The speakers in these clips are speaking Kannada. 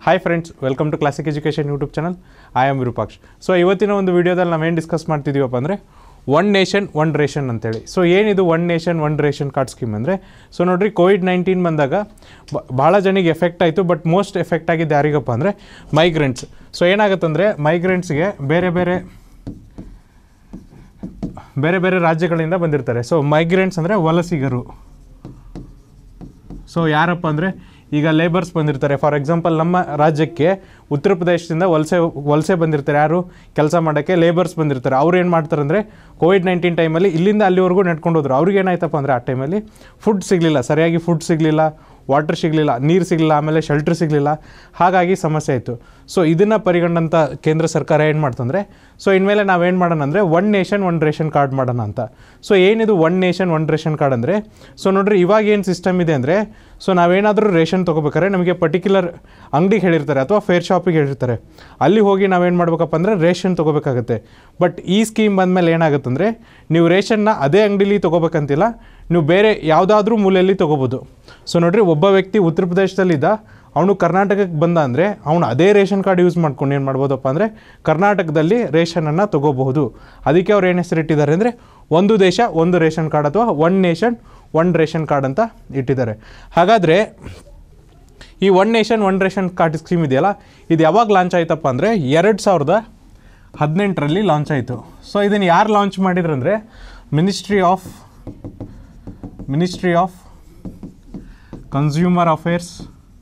hi friends welcome to classic education YouTube channel I am Virupaksh so ಇವತ್ತಿನ ಒಂದು ವಿಡಿಯೋದಲ್ಲಿ ನಾವೇನು ಡಿಸ್ಕಸ್ ಮಾಡ್ತಿದ್ದೀವಪ್ಪ ಅಂದರೆ ಒನ್ ನೇಷನ್ ಒನ್ ರೇಷನ್ ಅಂತೇಳಿ ಸೊ ಏನಿದು one nation one ration card scheme ಅಂದರೆ ಸೊ ನೋಡ್ರಿ ಕೋವಿಡ್ ನೈನ್ಟೀನ್ ಬಂದಾಗ ಬ- ಭಾಳ ಜನಿಗೆ ಎಫೆಕ್ಟ್ ಆಯಿತು ಬಟ್ ಮೋಸ್ಟ್ ಎಫೆಕ್ಟ್ ಆಗಿದ್ದು ಯಾರಿಗಪ್ಪ ಅಂದರೆ ಮೈಗ್ರೆಂಟ್ಸ್ ಸೊ ಏನಾಗುತ್ತಂದರೆ ಮೈಗ್ರೆಂಟ್ಸ್ಗೆ ಬೇರೆ ಬೇರೆ ಬೇರೆ ಬೇರೆ ರಾಜ್ಯಗಳಿಂದ ಬಂದಿರ್ತಾರೆ ಸೊ ಮೈಗ್ರೆಂಟ್ಸ್ ಅಂದರೆ ವಲಸಿಗರು ಸೊ ಯಾರಪ್ಪ ಅಂದರೆ ಈಗ ಲೇಬರ್ಸ್ ಬಂದಿರ್ತಾರೆ ಫಾರ್ ಎಕ್ಸಾಂಪಲ್ ನಮ್ಮ ರಾಜ್ಯಕ್ಕೆ ಉತ್ತರ ಪ್ರದೇಶದಿಂದ ವಲಸೆ ವಲಸೆ ಬಂದಿರ್ತಾರೆ ಯಾರು ಕೆಲಸ ಮಾಡೋಕ್ಕೆ ಲೇಬರ್ಸ್ ಬಂದಿರ್ತಾರೆ ಅವ್ರು ಏನು ಮಾಡ್ತಾರೆ ಅಂದರೆ ಕೋವಿಡ್ ನೈನ್ಟೀನ್ ಟೈಮಲ್ಲಿ ಇಲ್ಲಿಂದ ಅಲ್ಲಿವರೆಗೂ ನಡ್ಕೊಂಡು ಹೋದ್ರು ಅವ್ರಿಗೆ ಏನಾಯ್ತಪ್ಪ ಅಂದರೆ ಆ ಟೈಮಲ್ಲಿ ಫುಡ್ ಸಿಗಲಿಲ್ಲ ಸರಿಯಾಗಿ ಫುಡ್ ಸಿಗಲಿಲ್ಲ ವಾಟರ್ ಸಿಗಲಿಲ್ಲ ನೀರು ಸಿಗಲಿಲ್ಲ ಆಮೇಲೆ ಶೆಲ್ಟರ್ ಸಿಗಲಿಲ್ಲ ಹಾಗಾಗಿ ಸಮಸ್ಯೆ ಆಯಿತು ಸೊ ಇದನ್ನು ಪರಿಗಣಂತ ಕೇಂದ್ರ ಸರ್ಕಾರ ಏನು ಮಾಡ್ತಂದರೆ ಸೊ ಇನ್ಮೇಲೆ ನಾವೇನು ಮಾಡೋಣ ಅಂದರೆ one nation one ration card ಮಾಡೋಣ ಅಂತ ಸೊ ಏನಿದು one nation one ration card ಅಂದರೆ ಸೊ ನೋಡ್ರಿ ಇವಾಗ ಏನು ಸಿಸ್ಟಮ್ ಇದೆ ಅಂದರೆ ಸೊ ನಾವೇನಾದರೂ ರೇಷನ್ ತೊಗೋಬೇಕಾದ್ರೆ ನಮಗೆ ಪರ್ಟಿಕ್ಯುಲರ್ ಅಂಗಡಿಗೆ ಹೇಳಿರ್ತಾರೆ ಅಥವಾ ಫೇರ್ ಶಾಪಿಗೆ ಹೇಳಿರ್ತಾರೆ ಅಲ್ಲಿ ಹೋಗಿ ನಾವೇನು ಮಾಡ್ಬೇಕಪ್ಪ ಅಂದರೆ ರೇಷನ್ ತೊಗೋಬೇಕಾಗತ್ತೆ ಬಟ್ ಈ ಸ್ಕೀಮ್ ಬಂದಮೇಲೆ ಏನಾಗುತ್ತಂದರೆ ನೀವು ರೇಷನ್ನ ಅದೇ ಅಂಗಡಿಲಿ ತೊಗೋಬೇಕಂತಿಲ್ಲ ನೀವು ಬೇರೆ ಯಾವುದಾದ್ರೂ ಮೂಲೆಯಲ್ಲಿ ತೊಗೋಬೋದು ಸೊ ನೋಡ್ರಿ ಒಬ್ಬ ವ್ಯಕ್ತಿ ಉತ್ತರ ಪ್ರದೇಶದಲ್ಲಿದ್ದ ಅವನು ಕರ್ನಾಟಕಕ್ಕೆ ಬಂದ ಅಂದರೆ ಅವನು ಅದೇ ರೇಷನ್ ಕಾರ್ಡ್ ಯೂಸ್ ಮಾಡ್ಕೊಂಡು ಏನು ಮಾಡ್ಬೋದಪ್ಪ ಅಂದರೆ ಕರ್ನಾಟಕದಲ್ಲಿ ರೇಷನನ್ನು ತೊಗೋಬಹುದು ಅದಕ್ಕೆ ಅವ್ರು ಏನು ಹೆಸರಿಟ್ಟಿದ್ದಾರೆ ಅಂದರೆ ಒಂದು ದೇಶ ಒಂದು ರೇಷನ್ ಕಾರ್ಡ್ ಅಥವಾ one nation one ration card ಅಂತ ಇಟ್ಟಿದ್ದಾರೆ ಹಾಗಾದರೆ ಈ one nation one ration card scheme ಇದೆಯಲ್ಲ ಇದು ಯಾವಾಗ ಲಾಂಚ್ ಆಯ್ತಪ್ಪ ಅಂದರೆ ಎರಡು ಸಾವಿರದ ಹದಿನೆಂಟರಲ್ಲಿ ಲಾಂಚ್ ಆಯಿತು ಸೊ ಇದನ್ನು ಯಾರು ಲಾಂಚ್ ಮಾಡಿದ್ರಂದರೆ ministry of ministry of consumer affairs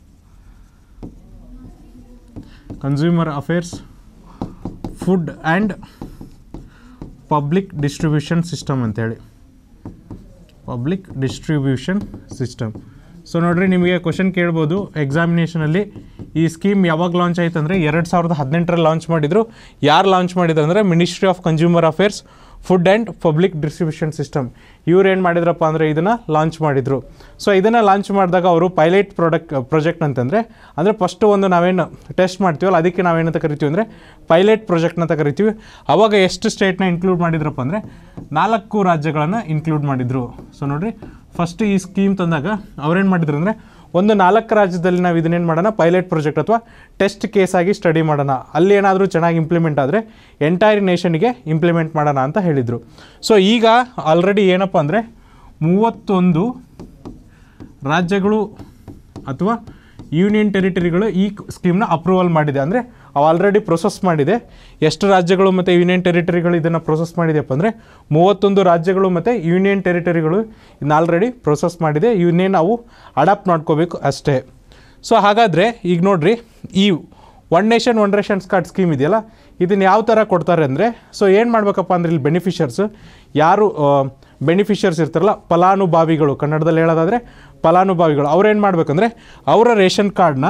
consumer affairs food and public distribution system ಅಂತೇಳಿ ಪಬ್ಲಿಕ್ ಡಿಸ್ಟ್ರಿಬ್ಯೂಷನ್ ಸಿಸ್ಟಮ್ ಸೊ ನೋಡ್ರಿ ನಿಮಗೆ ಕ್ವಶನ್ ಕೇಳ್ಬೋದು ಎಕ್ಸಾಮಿನೇಷನಲ್ಲಿ ಈ ಸ್ಕೀಮ್ ಯಾವಾಗ ಲಾಂಚ್ ಆಯ್ತು ಅಂದರೆ ಎರಡು ಸಾವಿರದ ಹದಿನೆಂಟರಲ್ಲಿ ಲಾಂಚ್ ಮಾಡಿದರು ಯಾರು ಲಾಂಚ್ ಮಾಡಿದ್ರು ಅಂದರೆ ministry of consumer affairs food and public distribution system ಇವ್ರು ಏನು ಮಾಡಿದ್ರಪ್ಪ ಅಂದರೆ ಇದನ್ನು ಲಾಂಚ್ ಮಾಡಿದರು ಸೊ ಇದನ್ನು ಲಾಂಚ್ ಮಾಡಿದಾಗ ಅವರು ಪೈಲಟ್ ಪ್ರಾಡಕ್ಟ್ ಪ್ರಾಜೆಕ್ಟ್ ಅಂತಂದರೆ ಅಂದರೆ ಫಸ್ಟು ಒಂದು ನಾವೇನು ಟೆಸ್ಟ್ ಮಾಡ್ತೀವಲ್ಲ ಅದಕ್ಕೆ ನಾವೇನಂತ ಕರಿತೀವಿ ಅಂದರೆ ಪೈಲಟ್ ಪ್ರಾಜೆಕ್ಟ್ ಅಂತ ಕರಿತೀವಿ ಅವಾಗ ಎಷ್ಟು ಸ್ಟೇಟ್ನ ಇನ್ಕ್ಲೂಡ್ ಮಾಡಿದ್ರಪ್ಪ ಅಂದರೆ ನಾಲ್ಕು ರಾಜ್ಯಗಳನ್ನು ಇನ್ಕ್ಲೂಡ್ ಮಾಡಿದರು ಸೊ ನೋಡಿರಿ ಫಸ್ಟ್ ಈ ಸ್ಕೀಮ್ ತಂದಾಗ ಅವ್ರೇನು ಮಾಡಿದ್ರು ಅಂದರೆ ಒಂದು ನಾಲ್ಕು ರಾಜ್ಯದಲ್ಲಿ ನಾವು ಇದನ್ನೇನು ಮಾಡೋಣ ಪೈಲಟ್ ಪ್ರಾಜೆಕ್ಟ್ ಅಥವಾ ಟೆಸ್ಟ್ ಕೇಸ್ ಆಗಿ ಸ್ಟಡಿ ಮಾಡೋಣ ಅಲ್ಲಿ ಏನಾದರೂ ಚೆನ್ನಾಗಿ ಇಂಪ್ಲಿಮೆಂಟ್ ಆದರೆ ಎಂಟೈರ್ ನೇಷನ್ಗೆ ಇಂಪ್ಲಿಮೆಂಟ್ ಮಾಡೋಣ ಅಂತ ಹೇಳಿದರು ಸೊ ಈಗ ಆಲ್ರೆಡಿ ಏನಪ್ಪ ಅಂದರೆ ಮೂವತ್ತೊಂದು ರಾಜ್ಯಗಳು ಅಥವಾ ಯೂನಿಯನ್ ಟೆರಿಟರಿಗಳು ಈ ಸ್ಕೀಮ್ನ ಅಪ್ರೂವಲ್ ಮಾಡಿದೆ ಅಂದರೆ ಅವು ಆಲ್ರೆಡಿ ಪ್ರೊಸೆಸ್ ಮಾಡಿದೆ ಎಷ್ಟು ರಾಜ್ಯಗಳು ಮತ್ತು ಯೂನಿಯನ್ ಟೆರಿಟರಿಗಳು ಇದನ್ನು ಪ್ರೊಸೆಸ್ ಮಾಡಿದೆಯಪ್ಪ ಅಂದರೆ ಮೂವತ್ತೊಂದು ರಾಜ್ಯಗಳು ಮತ್ತು ಯೂನಿಯನ್ ಟೆರಿಟರಿಗಳು ಇದನ್ನ ಆಲ್ರೆಡಿ ಪ್ರೊಸೆಸ್ ಮಾಡಿದೆ ಇವನ್ನೇ ನಾವು ಅಡಾಪ್ಟ್ ಮಾಡ್ಕೋಬೇಕು ಅಷ್ಟೇ ಸೊ ಹಾಗಾದರೆ ಈಗ ನೋಡ್ರಿ ಈ one nation one rations card scheme ಇದೆಯಲ್ಲ ಇದನ್ನು ಯಾವ ಥರ ಕೊಡ್ತಾರೆ ಅಂದರೆ ಸೊ ಏನು ಮಾಡಬೇಕಪ್ಪ ಅಂದರೆ ಇಲ್ಲಿ ಬೆನಿಫಿಷರ್ಸ್ ಯಾರು ಬೆನಿಫಿಷರ್ಸ್ ಇರ್ತಾರಲ್ಲ ಫಲಾನುಭವಿಗಳು ಕನ್ನಡದಲ್ಲಿ ಹೇಳೋದಾದರೆ ಫಲಾನುಭವಿಗಳು ಅವ್ರೇನು ಮಾಡಬೇಕಂದ್ರೆ ಅವರ ರೇಷನ್ ಕಾರ್ಡ್ನ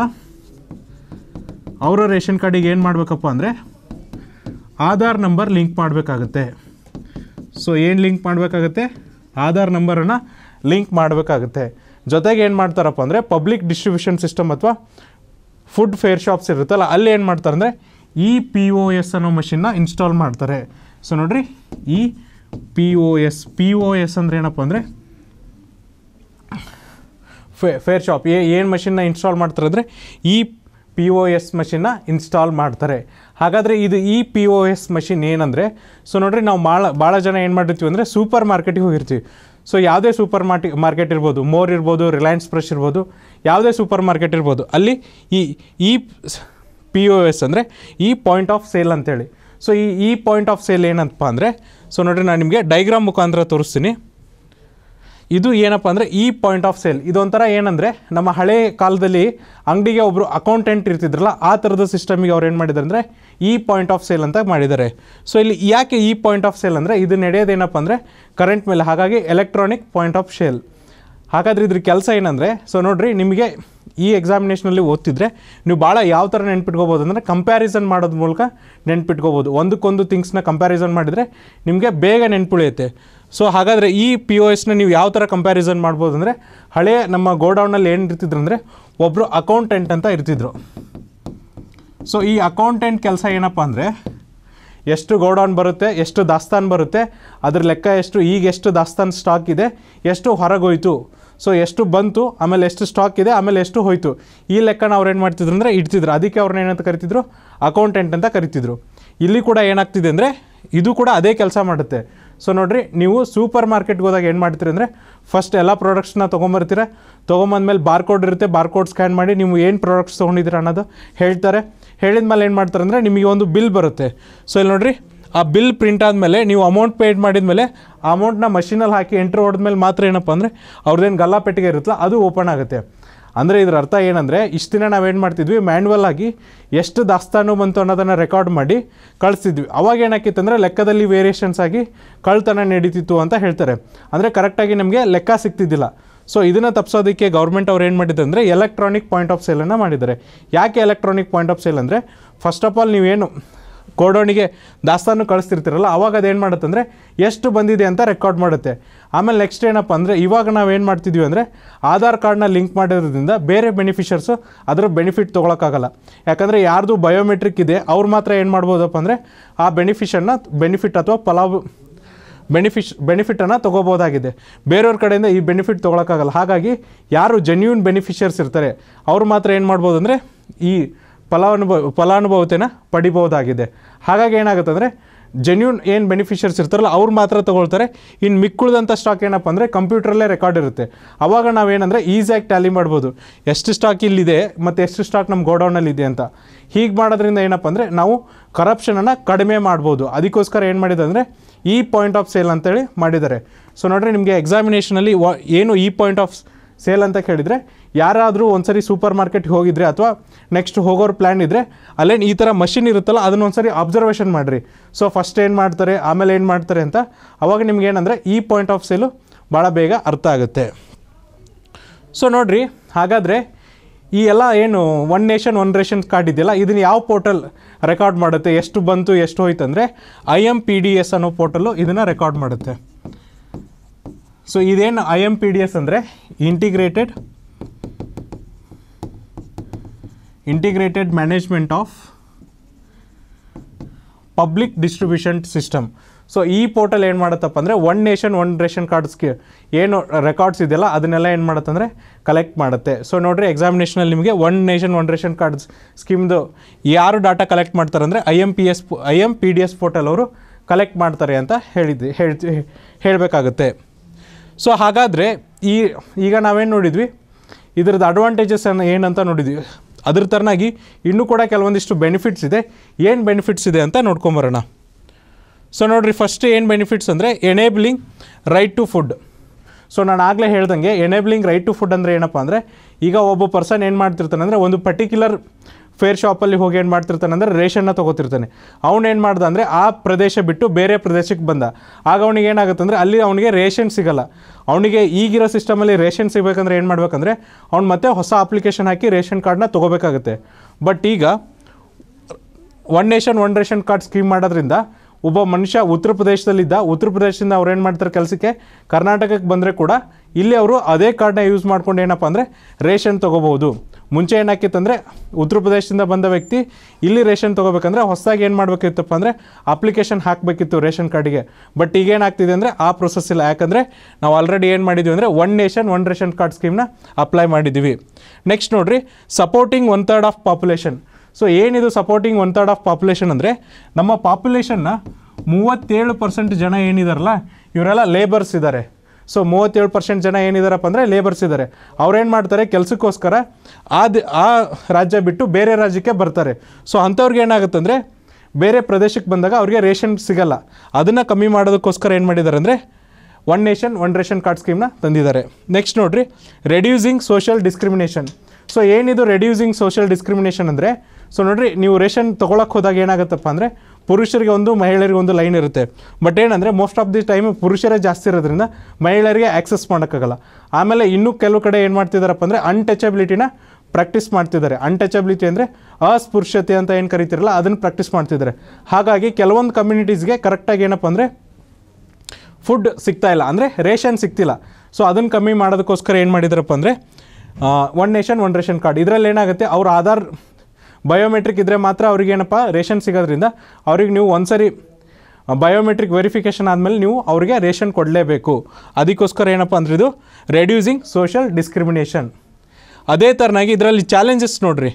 ಅವರ ರೇಷನ್ ಕಾರ್ಡಿಗೆ ಏನು ಮಾಡಬೇಕಪ್ಪ ಅಂದರೆ ಆಧಾರ್ ನಂಬರ್ ಲಿಂಕ್ ಮಾಡಬೇಕಾಗತ್ತೆ ಸೊ ಏನು ಲಿಂಕ್ ಮಾಡಬೇಕಾಗತ್ತೆ ಆಧಾರ್ ನಂಬರನ್ನು ಲಿಂಕ್ ಮಾಡಬೇಕಾಗುತ್ತೆ ಜೊತೆಗೆ ಏನು ಮಾಡ್ತಾರಪ್ಪ ಅಂದರೆ ಪಬ್ಲಿಕ್ ಡಿಸ್ಟ್ರಿಬ್ಯೂಷನ್ ಸಿಸ್ಟಮ್ ಅಥವಾ ಫುಡ್ ಫೇರ್ ಶಾಪ್ಸ್ ಇರುತ್ತಲ್ಲ ಅಲ್ಲಿ ಏನು ಮಾಡ್ತಾರೆ ಅಂದರೆ ಇ ಪಿ ಒ ಎಸ್ ಅನ್ನೋ ಮಷಿನ್ನ ಇನ್ಸ್ಟಾಲ್ ಮಾಡ್ತಾರೆ ಸೊ ನೋಡ್ರಿ E P O S P O S ಅಂದರೆ ಏನಪ್ಪ ಅಂದರೆ ಫೇ ಫೇರ್ ಶಾಪ್ ಏ ಏನು ಮಷಿನ್ನ ಇನ್ಸ್ಟಾಲ್ ಮಾಡ್ತಾರೆ ಅಂದರೆ ಈ ಪಿ ಒ ಎಸ್ ಮಷಿನ್ನ ಇನ್ಸ್ಟಾಲ್ ಮಾಡ್ತಾರೆ ಹಾಗಾದರೆ ಇದು ಈ ಪಿ ಒ ಎಸ್ ಮಷಿನ್ ಏನಂದರೆ ಸೊ ನೋಡ್ರಿ ನಾವು ಭಾಳ ಭಾಳ ಜನ ಏನು ಮಾಡಿರ್ತೀವಿ ಅಂದರೆ ಸೂಪರ್ ಮಾರ್ಕೆಟಿಗೆ ಹೋಗಿರ್ತೀವಿ ಸೊ ಯಾವುದೇ ಸೂಪರ್ ಮಾರ್ಟಿ ಮಾರ್ಕೆಟ್ ಇರ್ಬೋದು ಮೋರ್ ಇರ್ಬೋದು ರಿಲಯನ್ಸ್ ಫ್ರೆಶ್ ಇರ್ಬೋದು ಯಾವುದೇ ಸೂಪರ್ ಮಾರ್ಕೆಟ್ ಇರ್ಬೋದು ಅಲ್ಲಿ ಈ ಈ ಪಿ ಒ ಎಸ್ ಅಂದರೆ ಈ ಪಾಯಿಂಟ್ ಆಫ್ ಸೇಲ್ ಅಂತೇಳಿ ಸೊ ಈ ಈ ಪಾಯಿಂಟ್ ಆಫ್ ಸೇಲ್ ಏನಂತಪ್ಪ ಅಂದರೆ ಸೊ ನೋಡ್ರಿ ನಾನು ನಿಮಗೆ ಡೈಗ್ರಾಮ್ ಮುಖಾಂತರ ತೋರಿಸ್ತೀನಿ ಇದು ಏನಪ್ಪ ಅಂದರೆ ಈ ಪಾಯಿಂಟ್ ಆಫ್ ಸೇಲ್ ಇದೊಂಥರ ಏನಂದರೆ ನಮ್ಮ ಹಳೆ ಕಾಲದಲ್ಲಿ ಅಂಗಡಿಗೆ ಒಬ್ಬರು ಅಕೌಂಟೆಂಟ್ ಇರ್ತಿದ್ರಲ್ಲ ಆ ಥರದ ಸಿಸ್ಟಮಿಗೆ ಅವ್ರು ಏನು ಮಾಡಿದ್ದಾರೆ ಅಂದರೆ ಈ ಪಾಯಿಂಟ್ ಆಫ್ ಸೇಲ್ ಅಂತ ಮಾಡಿದ್ದಾರೆ ಸೊ ಇಲ್ಲಿ ಯಾಕೆ ಈ ಪಾಯಿಂಟ್ ಆಫ್ ಸೇಲ್ ಅಂದರೆ ಇದು ನಡೆಯೋದೇನಪ್ಪ ಅಂದರೆ ಕರೆಂಟ್ ಮೇಲೆ ಹಾಗಾಗಿ ಎಲೆಕ್ಟ್ರಾನಿಕ್ ಪಾಯಿಂಟ್ ಆಫ್ ಸೇಲ್ ಹಾಗಾದ್ರೆ ಇದ್ರ ಕೆಲಸ ಏನಂದರೆ ಸೊ ನೋಡಿರಿ ನಿಮಗೆ ಈ ಎಕ್ಸಾಮಿನೇಷನಲ್ಲಿ ಓದ್ತಿದ್ರೆ ನೀವು ಭಾಳ ಯಾವ ಥರ ನೆನ್ಪಿಟ್ಕೋಬೋದು ಅಂದರೆ ಕಂಪ್ಯಾರಿಸನ್ ಮಾಡೋದ್ರ ಮೂಲಕ ನೆನ್ಪಿಟ್ಕೋಬೋದು ಒಂದಕ್ಕೊಂದು ಥಿಂಗ್ಸ್ನ ಕಂಪ್ಯಾರಿಸನ್ ಮಾಡಿದರೆ ನಿಮಗೆ ಬೇಗ ನೆನ್ಪುಳಿಯುತ್ತೆ ಸೊ ಹಾಗಾದರೆ ಈ ಪಿ ಒ ಎಸ್ನ ನೀವು ಯಾವ ಥರ ಕಂಪ್ಯಾರಿಸನ್ ಮಾಡ್ಬೋದು ಅಂದರೆ ಹಳೆಯ ನಮ್ಮ ಗೋಡೌನಲ್ಲಿ ಏನು ಇರ್ತಿದ್ರು ಅಂದರೆ ಒಬ್ಬರು ಅಕೌಂಟೆಂಟ್ ಅಂತ ಇರ್ತಿದ್ರು ಸೊ ಈ ಅಕೌಂಟೆಂಟ್ ಕೆಲಸ ಏನಪ್ಪ ಅಂದರೆ ಎಷ್ಟು ಗೋಡೌನ್ ಬರುತ್ತೆ ಎಷ್ಟು ದಾಸ್ತಾನು ಬರುತ್ತೆ ಅದ್ರ ಲೆಕ್ಕ ಎಷ್ಟು ಈಗ ಎಷ್ಟು ದಾಸ್ತಾನು ಸ್ಟಾಕ್ ಇದೆ ಎಷ್ಟು ಹೊರಗೋಯ್ತು ಸೊ ಎಷ್ಟು ಬಂತು ಆಮೇಲೆ ಎಷ್ಟು ಸ್ಟಾಕ್ ಇದೆ ಆಮೇಲೆ ಎಷ್ಟು ಹೋಯ್ತು ಈ ಲೆಕ್ಕನ ಅವ್ರು ಏನು ಮಾಡ್ತಿದ್ರು ಅಂದರೆ ಇಡ್ತಿದ್ರು ಅದಕ್ಕೆ ಅವ್ರನ್ನ ಏನಂತ ಕರಿತಿದ್ರು ಅಕೌಂಟೆಂಟ್ ಅಂತ ಕರಿತಿದ್ರು ಇಲ್ಲಿ ಕೂಡ ಏನಾಗ್ತಿದೆ ಅಂದರೆ ಇದು ಕೂಡ ಅದೇ ಕೆಲಸ ಮಾಡುತ್ತೆ ಸೊ ನೋಡ್ರಿ ನೀವು ಸೂಪರ್ ಮಾರ್ಕೆಟ್ಗೆ ಹೋದಾಗ ಏನು ಮಾಡ್ತೀರಿ ಅಂದರೆ ಫಸ್ಟ್ ಎಲ್ಲ ಪ್ರಾಡಕ್ಟ್ಸ್ನ ತೊಗೊಂಬರ್ತೀರ ತೊಗೊಂಬಂದ್ಮೇಲೆ ಬಾರ್ಕೋಡ್ ಇರುತ್ತೆ ಬಾರ್ಕೋಡ್ ಸ್ಕ್ಯಾನ್ ಮಾಡಿ ನೀವು ಏನು ಪ್ರಾಡಕ್ಟ್ಸ್ ತೊಗೊಂಡಿದ್ದೀರ ಅನ್ನೋದು ಹೇಳ್ತಾರೆ ಹೇಳಿದ ಮೇಲೆ ಏನು ಮಾಡ್ತಾರೆ ಅಂದರೆ ನಿಮಗೆ ಒಂದು ಬಿಲ್ ಬರುತ್ತೆ ಸೊ ಇಲ್ಲಿ ನೋಡ್ರಿ ಆ ಬಿಲ್ ಪ್ರಿಂಟ್ ಆದಮೇಲೆ ನೀವು ಅಮೌಂಟ್ ಪೇಡ್ ಮಾಡಿದ್ಮೇಲೆ ಆ ಅಮೌಂಟ್ನ ಮಷೀನಲ್ಲಿ ಹಾಕಿ ಎಂಟ್ರ್ ಹೊಡೆದ್ಮೇಲೆ ಮಾತ್ರ ಏನಪ್ಪ ಅಂದರೆ ಅವ್ರದ್ದೇನು ಗಲ್ಲಾ ಪೆಟ್ಟಿಗೆ ಇರುತ್ತಲ್ಲ ಅದು ಓಪನ್ ಆಗುತ್ತೆ ಅಂದರೆ ಇದರ ಅರ್ಥ ಏನಂದರೆ ಇಷ್ಟು ದಿನ ನಾವೇನು ಮಾಡ್ತಿದ್ವಿ ಮ್ಯಾನ್ಯುವಲ್ ಆಗಿ ಎಷ್ಟು ದಾಸ್ತಾನು ಬಂತು ಅನ್ನೋದನ್ನು ರೆಕಾರ್ಡ್ ಮಾಡಿ ಕಳಿಸ್ತಿದ್ವಿ ಅವಾಗ ಏನಾಕಿತ್ತು ಅಂದರೆ ಲೆಕ್ಕದಲ್ಲಿ ವೇರಿಯೇಷನ್ಸ್ ಆಗಿ ಕಳ್ತನ ನಡೀತಿತ್ತು ಅಂತ ಹೇಳ್ತಾರೆ ಅಂದರೆ ಕರೆಕ್ಟಾಗಿ ನಮಗೆ ಲೆಕ್ಕ ಸಿಗ್ತಿದ್ದಿಲ್ಲ ಸೊ ಇದನ್ನು ತಪ್ಪಿಸೋದಕ್ಕೆ ಗೌರ್ಮೆಂಟ್ ಅವ್ರು ಏನು ಮಾಡಿದೆ ಅಂದರೆ ಎಲೆಕ್ಟ್ರಾನಿಕ್ ಪಾಯಿಂಟ್ ಆಫ್ ಸೇಲನ್ನು ಮಾಡಿದ್ದಾರೆ ಯಾಕೆ ಎಲೆಕ್ಟ್ರಾನಿಕ್ ಪಾಯಿಂಟ್ ಆಫ್ ಸೇಲ್ ಅಂದರೆ ಫಸ್ಟ್ ಆಫ್ ಆಲ್ ನೀವೇನು ಗೋಡೌನಿಗೆ ದಾಸ್ತಾನು ಕಳಿಸ್ತಿರ್ತೀರಲ್ಲ ಅವಾಗ ಅದೇನು ಮಾಡುತ್ತೆ ಅಂದರೆ ಎಷ್ಟು ಬಂದಿದೆ ಅಂತ ರೆಕಾರ್ಡ್ ಮಾಡುತ್ತೆ ಆಮೇಲೆ ನೆಕ್ಸ್ಟ್ ಏನಪ್ಪ ಅಂದರೆ ಇವಾಗ ನಾವು ಏನು ಮಾಡ್ತಿದ್ವಿ ಅಂದರೆ ಆಧಾರ್ ಕಾರ್ಡ್ನ ಲಿಂಕ್ ಮಾಡಿರೋದ್ರಿಂದ ಬೇರೆ ಬೆನಿಫಿಷರ್ಸು ಅದರ ಬೆನಿಫಿಟ್ ತೊಗೊಳಕ್ಕಾಗಲ್ಲ ಯಾಕಂದರೆ ಯಾರ್ದು ಬಯೋಮೆಟ್ರಿಕ್ ಇದೆ ಅವ್ರು ಮಾತ್ರ ಏನು ಮಾಡ್ಬೋದಪ್ಪ ಅಂದರೆ ಆ ಬೆನಿಫಿಷನ್ನ ಬೆನಿಫಿಟ್ ಅಥವಾ ಫಲಾವ್ ಬೆನಿಫಿಷ್ ಬೆನಿಫಿಟನ್ನು ತೊಗೋಬೋದಾಗಿದೆ ಬೇರೆಯವ್ರ ಕಡೆಯಿಂದ ಈ ಬೆನಿಫಿಟ್ ತೊಗೊಳಕ್ಕಾಗಲ್ಲ ಹಾಗಾಗಿ ಯಾರು ಜೆನ್ಯೂನ್ ಬೆನಿಫಿಷಿಯರ್ಸ್ ಇರ್ತಾರೆ ಅವ್ರು ಮಾತ್ರ ಏನು ಮಾಡ್ಬೋದು ಅಂದರೆ ಈ ಫಲಾನುಭವ ಫಲಾನುಭವತೆನ ಪಡಿಬೋದಾಗಿದೆ ಹಾಗಾಗಿ ಏನಾಗುತ್ತೆ ಅಂದರೆ ಜೆನ್ಯೂನ್ ಏನು ಬೆನಿಫಿಷಿಯರ್ಸ್ ಇರ್ತಾರಲ್ಲ ಅವ್ರು ಮಾತ್ರ ತೊಗೊಳ್ತಾರೆ ಇನ್ನು ಮಿಕ್ಕುಳಿದಂಥ ಸ್ಟಾಕ್ ಏನಪ್ಪ ಅಂದರೆ ಕಂಪ್ಯೂಟ್ರಲ್ಲೇ ರೆಕಾರ್ಡ್ ಇರುತ್ತೆ ಅವಾಗ ನಾವೇನಂದರೆ ಈಸಿಯಾಗಿ ಟ್ಯಾಲಿ ಮಾಡ್ಬೋದು ಎಷ್ಟು ಸ್ಟಾಕ್ ಇಲ್ಲಿದೆ ಮತ್ತು ಎಷ್ಟು ಸ್ಟಾಕ್ ನಮ್ಮ ಗೋಡೌನಲ್ಲಿ ಇದೆ ಅಂತ ಹೀಗೆ ಮಾಡೋದ್ರಿಂದ ಏನಪ್ಪ ಅಂದರೆ ನಾವು ಕರಪ್ಷನನ್ನು ಕಡಿಮೆ ಮಾಡ್ಬೋದು ಅದಕ್ಕೋಸ್ಕರ ಏನು ಮಾಡಿದೆ ಅಂದರೆ ಈ ಪಾಯಿಂಟ್ ಆಫ್ ಸೇಲ್ ಅಂತೇಳಿ ಮಾಡಿದ್ದಾರೆ ಸೊ ನೋಡ್ರಿ ನಿಮಗೆ ಎಕ್ಸಾಮಿನೇಷನಲ್ಲಿ ವ ಏನು ಈ ಪಾಯಿಂಟ್ ಆಫ್ ಸೇಲ್ ಅಂತ ಕೇಳಿದರೆ ಯಾರಾದರೂ ಒಂದ್ಸರಿ ಸೂಪರ್ ಮಾರ್ಕೆಟ್ಗೆ ಹೋಗಿದ್ರೆ ಅಥವಾ ನೆಕ್ಸ್ಟ್ ಹೋಗೋರು ಪ್ಲ್ಯಾನ್ ಇದ್ದರೆ ಅಲ್ಲೇನು ಈ ಥರ ಮಷಿನ್ ಇರುತ್ತಲ್ಲ ಅದನ್ನ ಒಂದ್ಸರಿ ಅಬ್ಸರ್ವೇಷನ್ ಮಾಡಿರಿ ಸೊ ಫಸ್ಟ್ ಏನು ಮಾಡ್ತಾರೆ ಆಮೇಲೆ ಏನು ಮಾಡ್ತಾರೆ ಅಂತ ಅವಾಗ ನಿಮ್ಗೆ ಏನಂದರೆ ಈ ಪಾಯಿಂಟ್ ಆಫ್ ಸೇಲು ಭಾಳ ಬೇಗ ಅರ್ಥ ಆಗುತ್ತೆ ಸೊ ನೋಡ್ರಿ ಹಾಗಾದರೆ ಈ ಎಲ್ಲ ಏನು one nation one ration card ಇದೆಯಲ್ಲ ಇದನ್ನು ಯಾವ ಪೋರ್ಟಲ್ ರೆಕಾರ್ಡ್ ಮಾಡುತ್ತೆ ಎಷ್ಟು ಬಂತು ಎಷ್ಟು ಹೋಯ್ತು ಅಂದರೆ I M P D S ಅನ್ನೋ ಪೋರ್ಟಲ್ಲು ಇದನ್ನು ರೆಕಾರ್ಡ್ ಮಾಡುತ್ತೆ ಸೊ ಇದೇನು I M P D S ಅಂದರೆ integrated integrated management of public distribution system so ಈ ಪೋರ್ಟಲ್ ಏನು ಮಾಡುತ್ತಪ್ಪ ಅಂದರೆ ಒನ್ ನೇಷನ್ ಒನ್ ರೇಷನ್ ಕಾರ್ಡ್ಸ್ಗೆ ಏನು ರೆಕಾರ್ಡ್ಸ್ ಇದೆಯಲ್ಲ ಅದನ್ನೆಲ್ಲ ಏನು ಮಾಡುತ್ತೆ ಅಂದರೆ ಕಲೆಕ್ಟ್ ಮಾಡುತ್ತೆ ಸೊ ನೋಡಿರಿ ಎಕ್ಸಾಮಿನೇಷನಲ್ಲಿ ನಿಮಗೆ one nation one ration cards ಸ್ಕೀಮ್ದು ಯಾರು ಡಾಟಾ ಕಲೆಕ್ಟ್ ಮಾಡ್ತಾರೆ ಅಂದರೆ I M P S I M P D S portal ಅವರು ಕಲೆಕ್ಟ್ ಮಾಡ್ತಾರೆ ಅಂತ ಹೇಳಿದ್ವಿ ಹೇಳ್ತಿ ಹೇಳಬೇಕಾಗುತ್ತೆ ಸೊ ಹಾಗಾದರೆ ಈ ಈಗ ನಾವೇನು ನೋಡಿದ್ವಿ ಇದ್ರದ್ದು ಅಡ್ವಾಂಟೇಜಸ್ ಅನ್ನು ಏನಂತ ನೋಡಿದ್ವಿ ಅದ್ರ ಥರನಾಗಿ ಇನ್ನೂ ಕೂಡ ಕೆಲವೊಂದಿಷ್ಟು ಬೆನಿಫಿಟ್ಸ್ ಇದೆ ಏನು ಬೆನಿಫಿಟ್ಸ್ ಇದೆ ಅಂತ ನೋಡ್ಕೊಂಬರೋಣ ಸೊ ನೋಡಿರಿ ಫಸ್ಟ್ ಏನು ಬೆನಿಫಿಟ್ಸ್ ಅಂದರೆ enabling right to food so ನಾನು ಆಗಲೇ ಹೇಳ್ದಂಗೆ ಎನೇಬ್ಲಿಂಗ್ ರೈಟ್ ಟು ಫುಡ್ ಅಂದರೆ ಏನಪ್ಪ ಅಂದರೆ ಈಗ ಒಬ್ಬ ಪರ್ಸನ್ ಏನು ಮಾಡ್ತಿರ್ತಾನೆ ಅಂದರೆ ಒಂದು ಪರ್ಟಿಕ್ಯುಲರ್ ಫೇರ್ ಶಾಪಲ್ಲಿ ಹೋಗಿ ಏನು ಮಾಡ್ತಿರ್ತಾನೆ ಅಂದರೆ ರೇಷನ್ನ ತೊಗೋತಿರ್ತಾನೆ ಅವ್ನು ಏನು ಮಾಡ್ದ ಅಂದರೆ ಆ ಪ್ರದೇಶ ಬಿಟ್ಟು ಬೇರೆ ಪ್ರದೇಶಕ್ಕೆ ಬಂದ ಆಗ ಅವನಿಗೆ ಏನಾಗುತ್ತೆ ಅಂದರೆ ಅಲ್ಲಿ ಅವನಿಗೆ ರೇಷನ್ ಸಿಗಲ್ಲ ಅವನಿಗೆ ಈಗಿರೋ ಸಿಸ್ಟಮಲ್ಲಿ ರೇಷನ್ ಸಿಗಬೇಕಂದ್ರೆ ಏನು ಮಾಡ್ಬೇಕಂದ್ರೆ ಅವ್ನು ಮತ್ತೆ ಹೊಸ ಅಪ್ಲಿಕೇಶನ್ ಹಾಕಿ ರೇಷನ್ ಕಾರ್ಡ್ನ ತೊಗೋಬೇಕಾಗುತ್ತೆ ಬಟ್ ಈಗ one nation one ration card scheme ಮಾಡೋದ್ರಿಂದ ಒಬ್ಬ ಮನುಷ್ಯ ಉತ್ತರ ಪ್ರದೇಶದಲ್ಲಿದ್ದ ಉತ್ತರ ಪ್ರದೇಶದಿಂದ ಅವ್ರು ಏನು ಮಾಡ್ತಾರೆ ಕೆಲಸಕ್ಕೆ ಕರ್ನಾಟಕಕ್ಕೆ ಬಂದರೆ ಕೂಡ ಇಲ್ಲಿ ಅವರು ಅದೇ ಕಾರ್ಡ್ನ ಯೂಸ್ ಮಾಡ್ಕೊಂಡು ಏನಪ್ಪ ಅಂದರೆ ರೇಷನ್ ತೊಗೋಬೋದು ಮುಂಚೆ ಏನಾಕಿತ್ತಂದರೆ ಉತ್ತರ ಪ್ರದೇಶದಿಂದ ಬಂದ ವ್ಯಕ್ತಿ ಇಲ್ಲಿ ರೇಷನ್ ತೊಗೋಬೇಕಂದ್ರೆ ಹೊಸದಾಗಿ ಏನು ಮಾಡಬೇಕಿತ್ತಪ್ಪ ಅಂದರೆ ಅಪ್ಲಿಕೇಶನ್ ಹಾಕಬೇಕಿತ್ತು ರೇಷನ್ ಕಾರ್ಡಿಗೆ ಬಟ್ ಈಗ ಏನಾಗ್ತಿದೆ ಅಂದರೆ ಆ ಪ್ರೊಸೆಸ್ ಇಲ್ಲ ಯಾಕಂದರೆ ನಾವು ಆಲ್ರೆಡಿ ಏನು ಮಾಡಿದ್ವಿ ಅಂದರೆ one nation one ration card ಸ್ಕೀಮ್ನ ಅಪ್ಲೈ ಮಾಡಿದ್ದೀವಿ ನೆಕ್ಸ್ಟ್ ನೋಡಿರಿ supporting one third of population so ಏನಿದು supporting one third of population ಅಂದರೆ ನಮ್ಮ ಪಾಪ್ಯುಲೇಷನ್ನ ಮೂವತ್ತೇಳು ಪರ್ಸೆಂಟ್ ಜನ ಏನಿದಾರಲ್ಲ ಇವರೆಲ್ಲ ಲೇಬರ್ಸ್ ಇದ್ದಾರೆ ಸೊ ಮೂವತ್ತೇಳು ಪರ್ಸೆಂಟ್ ಜನ ಏನಿದಾರಪ್ಪ ಅಂದರೆ ಲೇಬರ್ಸ್ ಇದ್ದಾರೆ ಅವ್ರೇನು ಮಾಡ್ತಾರೆ ಕೆಲಸಕ್ಕೋಸ್ಕರ ಆದ ಆ ರಾಜ್ಯ ಬಿಟ್ಟು ಬೇರೆ ರಾಜ್ಯಕ್ಕೆ ಬರ್ತಾರೆ ಸೊ ಅಂಥವ್ರಿಗೆ ಏನಾಗುತ್ತೆ ಅಂದರೆ ಬೇರೆ ಪ್ರದೇಶಕ್ಕೆ ಬಂದಾಗ ಅವ್ರಿಗೆ ರೇಷನ್ ಸಿಗಲ್ಲ ಅದನ್ನು ಕಮ್ಮಿ ಮಾಡೋದಕ್ಕೋಸ್ಕರ ಏನು ಮಾಡಿದ್ದಾರೆ ಅಂದರೆ one nation one ration card ಸ್ಕೀಮ್ನ ತಂದಿದ್ದಾರೆ ನೆಕ್ಸ್ಟ್ ನೋಡ್ರಿ ರೆಡ್ಯೂಸಿಂಗ್ ಸೋಷಿಯಲ್ ಡಿಸ್ಕ್ರಿಮಿನೇಷನ್ ಸೊ ಏನಿದು ರೆಡ್ಯೂಸಿಂಗ್ ಸೋಷಿಯಲ್ ಡಿಸ್ಕ್ರಿಮಿನೇಷನ್ ಅಂದರೆ ಸೊ ನೋಡ್ರಿ ನೀವು ರೇಷನ್ ತೊಗೊಳಕ್ಕೆ ಹೋದಾಗ ಏನಾಗುತ್ತಪ್ಪ ಅಂದರೆ ಪುರುಷರಿಗೆ ಒಂದು ಮಹಿಳೆಯರಿಗೆ ಒಂದು ಲೈನ್ ಇರುತ್ತೆ ಬಟ್ ಏನಂದರೆ ಮೋಸ್ಟ್ ಆಫ್ ದಿ ಟೈಮ್ ಪುರುಷರೇ ಜಾಸ್ತಿ ಇರೋದ್ರಿಂದ ಮಹಿಳೆಯರಿಗೆ ಆಕ್ಸೆಸ್ ಮಾಡೋಕ್ಕಾಗಲ್ಲ ಆಮೇಲೆ ಇನ್ನೂ ಕೆಲವು ಕಡೆ ಏನು ಮಾಡ್ತಿದ್ದಾರಪ್ಪ ಅಂದರೆ ಅನ್ಟಚಬಿಲಿಟಿನ ಪ್ರಾಕ್ಟೀಸ್ ಮಾಡ್ತಿದ್ದಾರೆ ಅನ್ಟಚಬಿಲಿಟಿ ಅಂದರೆ ಅಸ್ಪೃಶ್ಯತೆ ಅಂತ ಏನು ಕರಿತಿರಲ್ಲ ಅದನ್ನು ಪ್ರಾಕ್ಟೀಸ್ ಮಾಡ್ತಿದ್ದಾರೆ ಹಾಗಾಗಿ ಕೆಲವೊಂದು ಕಮ್ಯುನಿಟೀಸ್ಗೆ ಕರೆಕ್ಟಾಗಿ ಏನಪ್ಪ ಅಂದರೆ ಫುಡ್ ಸಿಗ್ತಾ ಇಲ್ಲ ಅಂದರೆ ರೇಷನ್ ಸಿಗ್ತಿಲ್ಲ ಸೊ ಅದನ್ನು ಕಮ್ಮಿ ಮಾಡೋದಕ್ಕೋಸ್ಕರ ಏನು ಮಾಡಿದಾರಪ್ಪ ಅಂದರೆ one nation one ration card ಇದರಲ್ಲಿ ಏನಾಗುತ್ತೆ ಅವ್ರ ಆಧಾರ್ ಬಯೋಮೆಟ್ರಿಕ್ ಇದ್ದರೆ ಮಾತ್ರ ಅವ್ರಿಗೆ ಏನಪ್ಪ ರೇಷನ್ ಸಿಗೋದ್ರಿಂದ ಅವ್ರಿಗೆ ನೀವು ಒಂದ್ಸರಿ ಬಯೋಮೆಟ್ರಿಕ್ ವೆರಿಫಿಕೇಷನ್ ಆದಮೇಲೆ ನೀವು ಅವ್ರಿಗೆ ರೇಷನ್ ಕೊಡಲೇಬೇಕು ಅದಕ್ಕೋಸ್ಕರ ಏನಪ್ಪ ಅಂದ್ರೆ ಇದು ರೆಡ್ಯೂಸಿಂಗ್ ಸೋಷಲ್ ಡಿಸ್ಕ್ರಿಮಿನೇಷನ್ ಅದೇ ಥರನಾಗಿ ಇದರಲ್ಲಿ ಚಾಲೆಂಜಸ್ ನೋಡ್ರಿ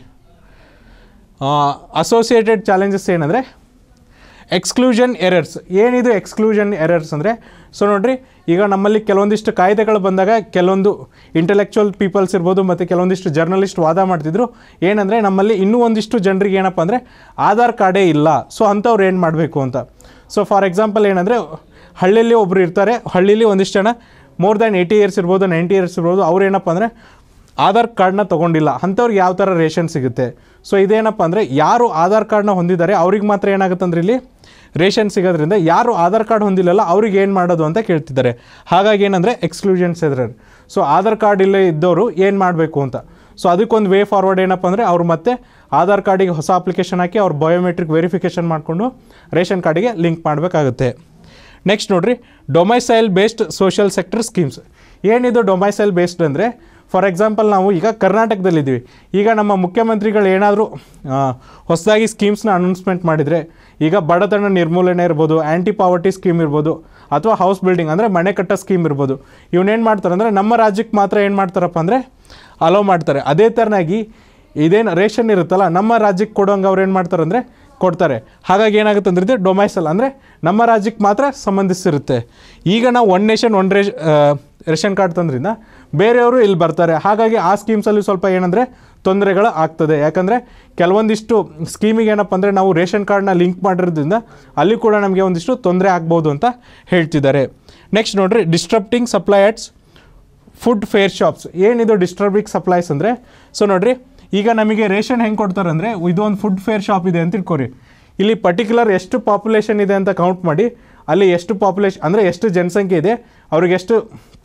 ಅಸೋಸಿಯೇಟೆಡ್ ಚಾಲೆಂಜಸ್ ಏನಂದರೆ ಎಕ್ಸ್ಕ್ಲೂಷನ್ ಎರರ್ಸ್ ಏನಿದು ಎಕ್ಸ್ಕ್ಲೂಷನ್ ಎರರ್ಸ್ ಅಂದರೆ ಸೊ ನೋಡ್ರಿ ಈಗ ನಮ್ಮಲ್ಲಿ ಕೆಲವೊಂದಿಷ್ಟು ಕಾಯ್ದೆಗಳು ಬಂದಾಗ ಕೆಲವೊಂದು ಇಂಟೆಲೆಕ್ಚುವಲ್ ಪೀಪಲ್ಸ್ ಇರ್ಬೋದು ಮತ್ತು ಕೆಲವೊಂದಿಷ್ಟು ಜರ್ನಲಿಸ್ಟ್ ವಾದ ಮಾಡ್ತಿದ್ರು ಏನಂದರೆ ನಮ್ಮಲ್ಲಿ ಇನ್ನೂ ಒಂದಿಷ್ಟು ಜನರಿಗೆ ಏನಪ್ಪ ಅಂದರೆ ಆಧಾರ್ ಕಾರ್ಡೇ ಇಲ್ಲ ಸೊ ಅಂಥವ್ರು ಏನು ಮಾಡಬೇಕು ಅಂತ ಸೊ ಫಾರ್ ಎಕ್ಸಾಂಪಲ್ ಏನಂದರೆ ಹಳ್ಳಿಯಲ್ಲಿ ಒಬ್ಬರು ಇರ್ತಾರೆ ಹಳ್ಳಿಲಿ ಒಂದಿಷ್ಟು ಜನ ಮೋರ್ ದ್ಯಾನ್ ಏಯ್ಟಿ ಇಯರ್ಸ್ ಇರ್ಬೋದು ನೈಂಟಿ ಇಯರ್ಸ್ ಇರ್ಬೋದು ಅವ್ರು ಏನಪ್ಪ ಅಂದರೆ ಆಧಾರ್ ಕಾರ್ಡ್ನ ತೊಗೊಂಡಿಲ್ಲ ಅಂಥವ್ರಿಗೆ ಯಾವ ಥರ ರೇಷನ್ ಸಿಗುತ್ತೆ ಸೊ ಇದೇನಪ್ಪ ಅಂದರೆ ಯಾರು ಆಧಾರ್ ಕಾರ್ಡ್ನ ಹೊಂದಿದ್ದಾರೆ ಅವ್ರಿಗೆ ಮಾತ್ರ ಏನಾಗುತ್ತೆ ಅಂದ್ರೆ ಇಲ್ಲಿ ರೇಷನ್ ಸಿಗೋದ್ರಿಂದ ಯಾರು ಆಧಾರ್ ಕಾರ್ಡ್ ಹೊಂದಿಲ್ಲಲ್ಲ ಅವ್ರಿಗೆ ಏನು ಮಾಡೋದು ಅಂತ ಕೇಳ್ತಿದ್ದಾರೆ ಹಾಗಾಗಿ ಏನಂದರೆ ಎಕ್ಸ್ಕ್ಲೂಷನ್ಸ್ ಎದುರು ಸೊ ಆಧಾರ್ ಕಾರ್ಡ್ ಇಲ್ಲೇ ಇದ್ದವರು ಏನು ಮಾಡಬೇಕು ಅಂತ ಸೊ ಅದಕ್ಕೊಂದು ವೇ ಫಾರ್ವರ್ಡ್ ಏನಪ್ಪ ಅಂದರೆ ಅವ್ರು ಮತ್ತೆ ಆಧಾರ್ ಕಾರ್ಡಿಗೆ ಹೊಸ ಅಪ್ಲಿಕೇಶನ್ ಹಾಕಿ ಅವ್ರು ಬಯೋಮೆಟ್ರಿಕ್ ವೆರಿಫಿಕೇಷನ್ ಮಾಡಿಕೊಂಡು ರೇಷನ್ ಕಾರ್ಡಿಗೆ ಲಿಂಕ್ ಮಾಡಬೇಕಾಗುತ್ತೆ ನೆಕ್ಸ್ಟ್ ನೋಡ್ರಿ domicile based social sector schemes ಏನಿದು ಡೊಮೈಸೈಲ್ ಬೇಸ್ಡ್ ಅಂದರೆ ಫಾರ್ ಎಕ್ಸಾಂಪಲ್ ನಾವು ಈಗ ಕರ್ನಾಟಕದಲ್ಲಿದ್ದೀವಿ ಈಗ ನಮ್ಮ ಮುಖ್ಯಮಂತ್ರಿಗಳು ಏನಾದರೂ ಹೊಸದಾಗಿ ಸ್ಕೀಮ್ಸ್ನ ಅನೌನ್ಸ್ಮೆಂಟ್ ಮಾಡಿದರೆ ಈಗ ಬಡತನ ನಿರ್ಮೂಲನೆ ಇರ್ಬೋದು ಆ್ಯಂಟಿ ಪಾವರ್ಟಿ ಸ್ಕೀಮ್ ಇರ್ಬೋದು ಅಥವಾ ಹೌಸ್ ಬಿಲ್ಡಿಂಗ್ ಅಂದರೆ ಮನೆ ಕಟ್ಟೋ ಸ್ಕೀಮ್ ಇರ್ಬೋದು ಇವನ್ನೇನು ಮಾಡ್ತಾರೆ ಅಂದರೆ ನಮ್ಮ ರಾಜ್ಯಕ್ಕೆ ಮಾತ್ರ ಏನು ಮಾಡ್ತಾರಪ್ಪ ಅಂದರೆ ಅಲೋ ಮಾಡ್ತಾರೆ ಅದೇ ಥರನಾಗಿ ಇದೇನು ರೇಷನ್ ಇರುತ್ತಲ್ಲ ನಮ್ಮ ರಾಜ್ಯಕ್ಕೆ ಕೊಡೋಂಗೆ ಅವ್ರು ಏನು ಮಾಡ್ತಾರೆ ಅಂದರೆ ಕೊಡ್ತಾರೆ ಹಾಗಾಗಿ ಏನಾಗುತ್ತೆ ಅಂದ್ರೆ ಇದು ಡೊಮೈಸಲ್ ಅಂದರೆ ನಮ್ಮ ರಾಜ್ಯಕ್ಕೆ ಮಾತ್ರ ಸಂಬಂಧಿಸಿರುತ್ತೆ ಈಗ ನಾವು ಒನ್ ನೇಷನ್ ಒನ್ ರೇಷ್ ರೇಷನ್ ಕಾರ್ಡ್ ತಂದ್ರಿಂದ ಬೇರೆಯವರು ಇಲ್ಲಿ ಬರ್ತಾರೆ ಹಾಗಾಗಿ ಆ ಸ್ಕೀಮ್ಸಲ್ಲಿ ಸ್ವಲ್ಪ ಏನಂದರೆ ತೊಂದರೆಗಳು ಆಗ್ತದೆ ಯಾಕಂದರೆ ಕೆಲವೊಂದಿಷ್ಟು ಸ್ಕೀಮಿಗೆ ಏನಪ್ಪ ಅಂದರೆ ನಾವು ರೇಷನ್ ಕಾರ್ಡ್ನ ಲಿಂಕ್ ಮಾಡಿರೋದ್ರಿಂದ ಅಲ್ಲಿ ಕೂಡ ನಮಗೆ ಒಂದಿಷ್ಟು ತೊಂದರೆ ಆಗ್ಬೋದು ಅಂತ ಹೇಳ್ತಿದ್ದಾರೆ ನೆಕ್ಸ್ಟ್ ನೋಡ್ರಿ disrupting supply at food fair shops ಏನಿದು ಡಿಸ್ಟ್ರಬಿಕ್ ಸಪ್ಲೈಸ್ ಅಂದರೆ ಸೊ ನೋಡ್ರಿ ಈಗ ನಮಗೆ ರೇಷನ್ ಹೆಂಗೆ ಕೊಡ್ತಾರೆ ಅಂದರೆ ಇದೊಂದು ಫುಡ್ ಫೇರ್ ಶಾಪ್ ಇದೆ ಅಂತ ಇಟ್ಕೋರಿ ಇಲ್ಲಿ ಪರ್ಟಿಕ್ಯುಲರ್ ಎಷ್ಟು ಪಾಪ್ಯುಲೇಷನ್ ಇದೆ ಅಂತ ಕೌಂಟ್ ಮಾಡಿ ಅಲ್ಲಿ ಎಷ್ಟು ಪಾಪ್ಯುಲೇಷನ್ ಅಂದರೆ ಎಷ್ಟು ಜನಸಂಖ್ಯೆ ಇದೆ ಅವ್ರಿಗೆ ಎಷ್ಟು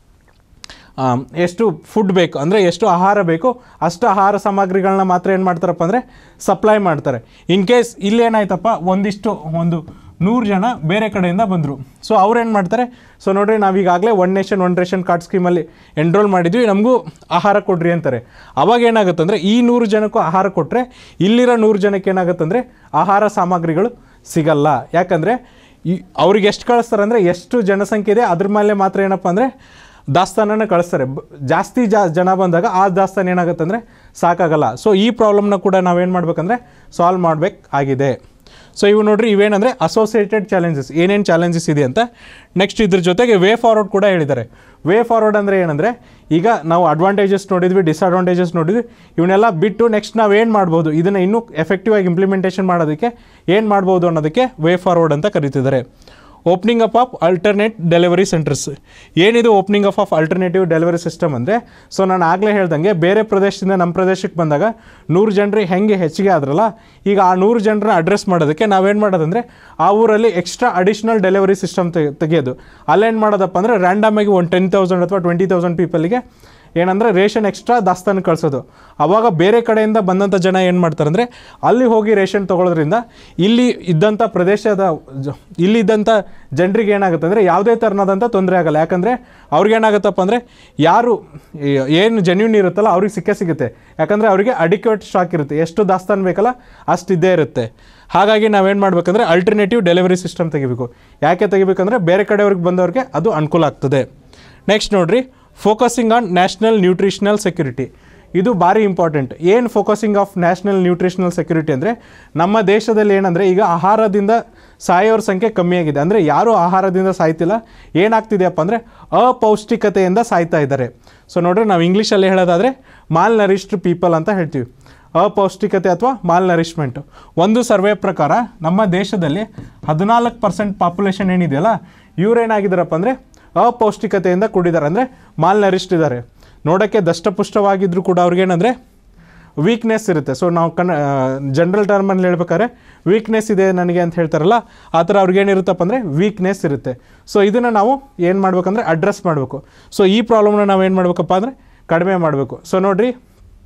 ಆಮ್, ಎಷ್ಟು ಫುಡ್ ಬೇಕು ಅಂದರೆ ಎಷ್ಟು ಆಹಾರ ಬೇಕು ಅಷ್ಟು ಆಹಾರ ಸಾಮಗ್ರಿಗಳನ್ನ ಮಾತ್ರ ಏನು ಮಾಡ್ತಾರಪ್ಪ ಅಂದರೆ ಸಪ್ಲೈ ಮಾಡ್ತಾರೆ ಇನ್ ಕೇಸ್ ಇಲ್ಲೇನಾಯ್ತಪ್ಪ ಒಂದಿಷ್ಟು ಒಂದು ನೂರು ಜನ ಬೇರೆ ಕಡೆಯಿಂದ ಬಂದರು ಸೊ ಅವ್ರು ಏನು ಮಾಡ್ತಾರೆ ಸೊ ನೋಡ್ರಿ ನಾವೀಗಾಗಲೇ one nation one ration card ಸ್ಕೀಮಲ್ಲಿ ಎನ್ರೋಲ್ ಮಾಡಿದ್ವಿ ನಮಗೂ ಆಹಾರ ಕೊಡ್ರಿ ಅಂತಾರೆ ಅವಾಗ ಏನಾಗುತ್ತೆ ಅಂದರೆ ಈ ನೂರು ಜನಕ್ಕೂ ಆಹಾರ ಕೊಟ್ಟರೆ ಇಲ್ಲಿರೋ ನೂರು ಜನಕ್ಕೆ ಏನಾಗುತ್ತೆ ಅಂದರೆ ಆಹಾರ ಸಾಮಗ್ರಿಗಳು ಸಿಗಲ್ಲ ಯಾಕಂದರೆ ಈ ಅವ್ರಿಗೆ ಎಷ್ಟು ಕಳಿಸ್ತಾರೆ ಅಂದರೆ ಎಷ್ಟು ಜನಸಂಖ್ಯೆ ಇದೆ ಅದ್ರ ಮೇಲೆ ಮಾತ್ರ ಏನಪ್ಪ ಅಂದರೆ ದಾಸ್ತಾನನ ಕಳಿಸ್ತಾರೆ ಬ- ಜಾಸ್ತಿ ಜಾ ಜನ ಬಂದಾಗ ಆ ದಾಸ್ತಾನ ಏನಾಗುತ್ತೆ ಅಂದರೆ ಸಾಕಾಗಲ್ಲ ಸೊ ಈ ಪ್ರಾಬ್ಲಮ್ನ ಕೂಡ ನಾವೇನು ಮಾಡ್ಬೇಕಂದ್ರೆ ಸಾಲ್ವ್ ಮಾಡಬೇಕಾಗಿದೆ ಸೊ ಇವು ನೋಡ್ರಿ ಇವೇನಂದರೆ ಅಸೋಸಿಯೇಟೆಡ್ ಚಾಲೆಂಜಸ್ ಏನೇನು ಚಾಲೆಂಜಸ್ ಇದೆ ಅಂತ ನೆಕ್ಸ್ಟ್ ಇದ್ರ ಜೊತೆಗೆ ವೇ ಫಾರ್ವರ್ಡ್ ಕೂಡ ಹೇಳಿದ್ದಾರೆ ವೇ ಫಾರ್ವರ್ಡ್ ಅಂದರೆ ಏನಂದರೆ ಈಗ ನಾವು ಅಡ್ವಾಂಟೇಜಸ್ ನೋಡಿದ್ವಿ ಡಿಸ್ಅಡ್ವಾಂಟೇಜಸ್ ನೋಡಿದ್ವಿ ಇವನ್ನೆಲ್ಲ ಬಿಟ್ಟು ನೆಕ್ಸ್ಟ್ ನಾವು ಏನು ಮಾಡ್ಬೋದು ಇದನ್ನು ಇನ್ನೂ ಎಫೆಕ್ಟಿವ್ ಆಗಿ ಇಂಪ್ಲಿಮೆಂಟೇಷನ್ ಮಾಡೋದಕ್ಕೆ ಏನು ಮಾಡ್ಬೋದು ಅನ್ನೋದಕ್ಕೆ ವೇ ಫಾರ್ವರ್ಡ್ ಅಂತ ಕರೀತಿದ್ದಾರೆ opening up of alternate delivery centres ಏನಿದು opening up of alternative delivery system ಅಂದರೆ ಸೊ ನಾನು ಆಗಲೇ ಹೇಳ್ದಂಗೆ ಬೇರೆ ಪ್ರದೇಶದಿಂದ ನಮ್ಮ ಪ್ರದೇಶಕ್ಕೆ ಬಂದಾಗ ನೂರು ಜನರಿಗೆ ಹೆಂಗೆ ಹೆಚ್ಚಿಗೆ ಆದ್ರಲ್ಲ ಈಗ ಆ ನೂರು ಜನರನ್ನ ಅಡ್ರೆಸ್ ಮಾಡೋದಕ್ಕೆ ನಾವೇನು ಮಾಡೋದಂದರೆ ಆ ಊರಲ್ಲಿ ಎಕ್ಸ್ಟ್ರಾ ಅಡಿಷ್ನಲ್ ಡೆಲಿವರಿ ಸಿಸ್ಟಮ್ ತೆಗೆಯೋದು ಅಲ್ಲೇನು ಮಾಡೋದಪ್ಪ ಅಂದರೆ ರ್ಯಾಂಡಮಾಗಿ ಒಂದು ಟೆನ್ ತೌಸಂಡ್ ಅಥವಾ ಟ್ವೆಂಟಿ ತೌಸಂಡ್ ಪೀಪಲ್ಗೆ ಏನಂದರೆ ರೇಷನ್ ಎಕ್ಸ್ಟ್ರಾ ದಾಸ್ತಾನು ಕಳಿಸೋದು ಆವಾಗ ಬೇರೆ ಕಡೆಯಿಂದ ಬಂದಂಥ ಜನ ಏನು ಮಾಡ್ತಾರೆ ಅಂದರೆ ಅಲ್ಲಿ ಹೋಗಿ ರೇಷನ್ ತೊಗೊಳೋದ್ರಿಂದ ಇಲ್ಲಿ ಇದ್ದಂಥ ಪ್ರದೇಶದ ಜ- ಇಲ್ಲಿದ್ದಂಥ ಜನರಿಗೆ ಏನಾಗುತ್ತೆ ಅಂದರೆ ಯಾವುದೇ ಥರನಾದಂಥ ತೊಂದರೆ ಆಗಲ್ಲ ಯಾಕಂದರೆ ಅವ್ರಿಗೇನಾಗುತ್ತಪ್ಪ ಅಂದರೆ ಯಾರು ಈ- ಏನು ಜೆನ್ಯೂನ್ ಇರುತ್ತಲ್ಲ ಅವ್ರಿಗೆ ಸಿಕ್ಕೇ ಸಿಗುತ್ತೆ ಯಾಕಂದರೆ ಅವರಿಗೆ ಅಡಿಕ್ವೇಟ್ ಸ್ಟಾಕ್ ಇರುತ್ತೆ ಎಷ್ಟು ದಾಸ್ತಾನು ಬೇಕಲ್ಲ ಅಷ್ಟು ಇದ್ದೇ ಇರುತ್ತೆ ಹಾಗಾಗಿ ನಾವೇನು ಮಾಡಬೇಕಂದ್ರೆ ಅಲ್ಟರ್ನೇಟಿವ್ ಡೆಲಿವರಿ ಸಿಸ್ಟಮ್ ತೆಗಿಬೇಕು ಯಾಕೆ ತೆಗಿಬೇಕಂದ್ರೆ ಬೇರೆ ಕಡೆಯವ್ರಿಗೆ ಬಂದವ್ರಿಗೆ ಅದು ಅನುಕೂಲ ಆಗ್ತದೆ ನೆಕ್ಸ್ಟ್ ನೋಡ್ರಿ focusing on national nutritional security ಇದು ಭಾರಿ ಇಂಪಾರ್ಟೆಂಟ್ ಏನು focusing of national nutritional security ಅಂದರೆ ನಮ್ಮ ದೇಶದಲ್ಲಿ ಏನಂದರೆ ಈಗ ಆಹಾರದಿಂದ ಸಾಯೋರ ಸಂಖ್ಯೆ ಕಮ್ಮಿಯಾಗಿದೆ ಅಂದರೆ ಯಾರೂ ಆಹಾರದಿಂದ ಸಾಯ್ತಿಲ್ಲ ಏನಾಗ್ತಿದೆಯಪ್ಪ ಅಂದರೆ ಅಪೌಷ್ಟಿಕತೆಯಿಂದ ಸಾಯ್ತಾ ಇದ್ದಾರೆ ಸೊ ನೋಡ್ರಿ ನಾವು ಇಂಗ್ಲೀಷಲ್ಲಿ ಹೇಳೋದಾದರೆ ಮಾಲ್ ನರಿಷ್ಡ್ ಪೀಪಲ್ ಅಂತ ಹೇಳ್ತೀವಿ ಅಪೌಷ್ಟಿಕತೆ ಅಥವಾ ಮಾಲ್ ನರಿಶ್ಮೆಂಟ್ ಒಂದು ಸರ್ವೆ ಪ್ರಕಾರ ನಮ್ಮ ದೇಶದಲ್ಲಿ ಹದಿನಾಲ್ಕು ಪರ್ಸೆಂಟ್ ಪಾಪ್ಯುಲೇಷನ್ ಏನಿದೆಯಲ್ಲ ಇವ್ರೇನಾಗಿದ್ದಾರಪ್ಪ ಅಂದರೆ ಅಪೌಷ್ಟಿಕತೆಯಿಂದ ಕೂಡಿದ್ದಾರೆ ಅಂದರೆ ಮಾಲ್ ನರಿಷ್ಟ್ ಇದ್ದಾರೆ ನೋಡೋಕ್ಕೆ ದಷ್ಟಪುಷ್ಟವಾಗಿದ್ದರೂ ಕೂಡ ಅವ್ರಿಗೇನಂದರೆ ವೀಕ್ನೆಸ್ ಇರುತ್ತೆ ಸೊ ನಾವು ಕನ್ನ ಜನರಲ್ ಟರ್ಮಲ್ಲಿ ಹೇಳ್ಬೇಕಾದ್ರೆ ವೀಕ್ನೆಸ್ ಇದೆ ನನಗೆ ಅಂತ ಹೇಳ್ತಾರಲ್ಲ ಆ ಥರ ಅವ್ರಿಗೇನಿರುತ್ತಪ್ಪ ಅಂದರೆ ವೀಕ್ನೆಸ್ ಇರುತ್ತೆ ಸೊ ಇದನ್ನು ನಾವು ಏನು ಮಾಡ್ಬೇಕಂದ್ರೆ ಅಡ್ರೆಸ್ ಮಾಡಬೇಕು ಸೊ ಈ ಪ್ರಾಬ್ಲಮ್ನ ನಾವು ಏನು ಮಾಡ್ಬೇಕಪ್ಪ ಅಂದರೆ ಕಡಿಮೆ ಮಾಡಬೇಕು ಸೊ ನೋಡಿರಿ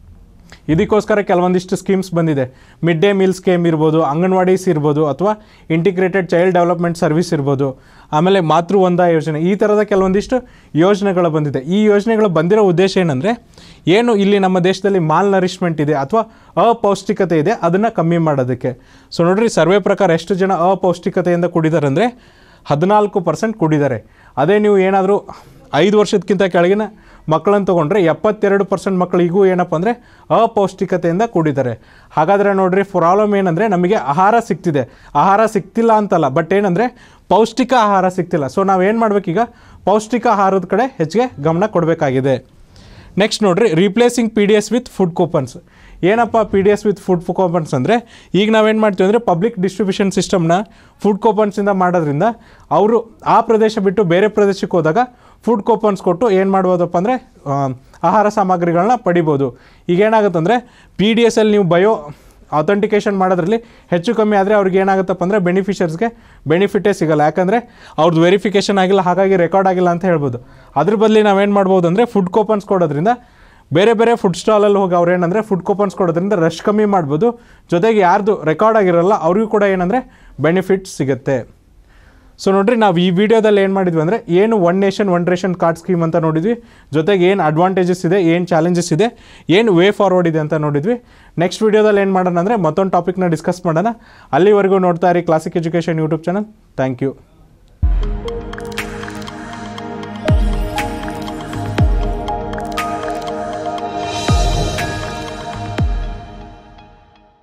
ಇದಕ್ಕೋಸ್ಕರ ಕೆಲವೊಂದಿಷ್ಟು ಸ್ಕೀಮ್ಸ್ ಬಂದಿದೆ ಮಿಡ್ ಡೇ ಮೀಲ್ ಸ್ಕೀಮ್ ಇರ್ಬೋದು ಅಂಗನವಾಡೀಸ್ ಇರ್ಬೋದು ಅಥವಾ ಇಂಟಿಗ್ರೇಟೆಡ್ ಚೈಲ್ಡ್ ಡೆವಲಪ್ಮೆಂಟ್ ಸರ್ವಿಸ್ ಇರ್ಬೋದು ಆಮೇಲೆ ಮಾತೃವಂದ ಯೋಜನೆ ಈ ಥರದ ಕೆಲವೊಂದಿಷ್ಟು ಯೋಜನೆಗಳು ಬಂದಿದೆ ಈ ಯೋಜನೆಗಳು ಬಂದಿರೋ ಉದ್ದೇಶ ಏನಂದರೆ ಏನು ಇಲ್ಲಿ ನಮ್ಮ ದೇಶದಲ್ಲಿ ಮಾಲ್ ನರಿಶ್ಮೆಂಟ್ ಇದೆ ಅಥವಾ ಅಪೌಷ್ಟಿಕತೆ ಇದೆ ಅದನ್ನು ಕಮ್ಮಿ ಮಾಡೋದಕ್ಕೆ ಸೊ ನೋಡ್ರಿ ಸರ್ವೆ ಪ್ರಕಾರ ಎಷ್ಟು ಜನ ಅಪೌಷ್ಟಿಕತೆಯಿಂದ ಕುಡಿದಾರೆ ಅಂದರೆ ಹದಿನಾಲ್ಕು ಪರ್ಸೆಂಟ್ ಕುಡಿದ್ದಾರೆ ಅದೇ ನೀವು ಏನಾದರೂ ಐದು ವರ್ಷದಕ್ಕಿಂತ ಕೆಳಗಿನ ಮಕ್ಕಳನ್ನು ತೊಗೊಂಡ್ರೆ ಎಪ್ಪತ್ತೆರಡು ಪರ್ಸೆಂಟ್ ಮಕ್ಕಳಿಗೂ ಏನಪ್ಪ ಅಂದರೆ ಅಪೌಷ್ಟಿಕತೆಯಿಂದ ಕೂಡಿದ್ದಾರೆ ಹಾಗಾದರೆ ನೋಡ್ರಿ ಪ್ರಾಬ್ಲಮ್ ಏನಂದರೆ ನಮಗೆ ಆಹಾರ ಸಿಗ್ತಿದೆ ಆಹಾರ ಸಿಗ್ತಿಲ್ಲ ಅಂತಲ್ಲ ಬಟ್ ಏನಂದರೆ ಪೌಷ್ಟಿಕ ಆಹಾರ ಸಿಗ್ತಿಲ್ಲ ಸೊ ನಾವು ಏನು ಮಾಡಬೇಕೀಗ ಪೌಷ್ಟಿಕ ಆಹಾರದ ಕಡೆ ಹೆಚ್ಚಿಗೆ ಗಮನ ಕೊಡಬೇಕಾಗಿದೆ ನೆಕ್ಸ್ಟ್ ನೋಡ್ರಿ replacing P D S with food coupons ಏನಪ್ಪ P D S with food coupons ಅಂದರೆ ಈಗ ನಾವೇನು ಮಾಡ್ತೀವಿ ಅಂದರೆ ಪಬ್ಲಿಕ್ ಡಿಸ್ಟ್ರಿಬ್ಯೂಷನ್ ಸಿಸ್ಟಮ್ನ ಫುಡ್ ಕೂಪನ್ಸಿಂದ ಮಾಡೋದ್ರಿಂದ ಅವರು ಆ ಪ್ರದೇಶ ಬಿಟ್ಟು ಬೇರೆ ಪ್ರದೇಶಕ್ಕೆ ಹೋದಾಗ ಫುಡ್ ಕೂಪನ್ಸ್ ಕೊಟ್ಟು ಏನು ಮಾಡ್ಬೋದಪ್ಪ ಅಂದರೆ ಆಹಾರ ಸಾಮಗ್ರಿಗಳನ್ನ ಪಡಿಬೋದು ಈಗ ಏನಾಗುತ್ತೆ ಅಂದರೆ ಪಿ ಡಿ ಎಸ್ ಅಲ್ಲಿ ನೀವು ಬಯೋ ಅಥೆಂಟಿಕೇಷನ್ ಮಾಡೋದ್ರಲ್ಲಿ ಹೆಚ್ಚು ಕಮ್ಮಿ ಆದರೆ ಅವ್ರಿಗೆ ಏನಾಗುತ್ತಪ್ಪ ಅಂದರೆ ಬೆನಿಫಿಷರ್ಸ್ಗೆ ಬೆನಿಫಿಟೇ ಸಿಗಲ್ಲ ಯಾಕಂದರೆ ಅವ್ರದ್ದು ವೆರಿಫಿಕೇಷನ್ ಆಗಿಲ್ಲ ಹಾಗಾಗಿ ರೆಕಾರ್ಡ್ ಆಗಿಲ್ಲ ಅಂತ ಹೇಳ್ಬೋದು ಅದ್ರ ಬದಲಿ ನಾವೇನು ಮಾಡ್ಬೋದು ಅಂದರೆ ಫುಡ್ ಕೂಪನ್ಸ್ ಕೊಡೋದ್ರಿಂದ ಬೇರೆ ಬೇರೆ ಫುಡ್ ಸ್ಟಾಲಲ್ಲಿ ಹೋಗಿ ಅವ್ರು ಏನಂದರೆ ಫುಡ್ ಕೂಪನ್ಸ್ ಕೊಡೋದ್ರಿಂದ ರಶ್ ಕಮ್ಮಿ ಮಾಡ್ಬೋದು ಜೊತೆಗೆ ಯಾರ್ದು ರೆಕಾರ್ಡ್ ಆಗಿರಲ್ಲ ಅವ್ರಿಗೂ ಕೂಡ ಏನಂದರೆ ಬೆನಿಫಿಟ್ ಸಿಗುತ್ತೆ ಸೊ ನೋಡ್ರಿ ನಾವು ಈ ವಿಡಿಯೋದಲ್ಲಿ ಏನು ಮಾಡಿದ್ವಿ ಅಂದರೆ ಏನು one nation one ration card scheme ಅಂತ ನೋಡಿದ್ವಿ ಜೊತೆಗೆ ಏನು ಅಡ್ವಾಂಟೇಜಸ್ ಇದೆ ಏನು ಚಾಲೆಂಜಸ್ ಇದೆ ಏನು ವೇ ಫಾರ್ವರ್ಡ್ ಇದೆ ಅಂತ ನೋಡಿದ್ವಿ ನೆಕ್ಸ್ಟ್ ವಿಡಿಯೋದಲ್ಲಿ ಏನು ಮಾಡೋಣ ಅಂದರೆ ಮತ್ತೊಂದು ಟಾಪಿಕ್ನ ಡಿಸ್ಕಸ್ ಮಾಡೋಣ ಅಲ್ಲಿವರೆಗೂ ನೋಡ್ತಾ ಇರಿ classic education YouTube channel thank you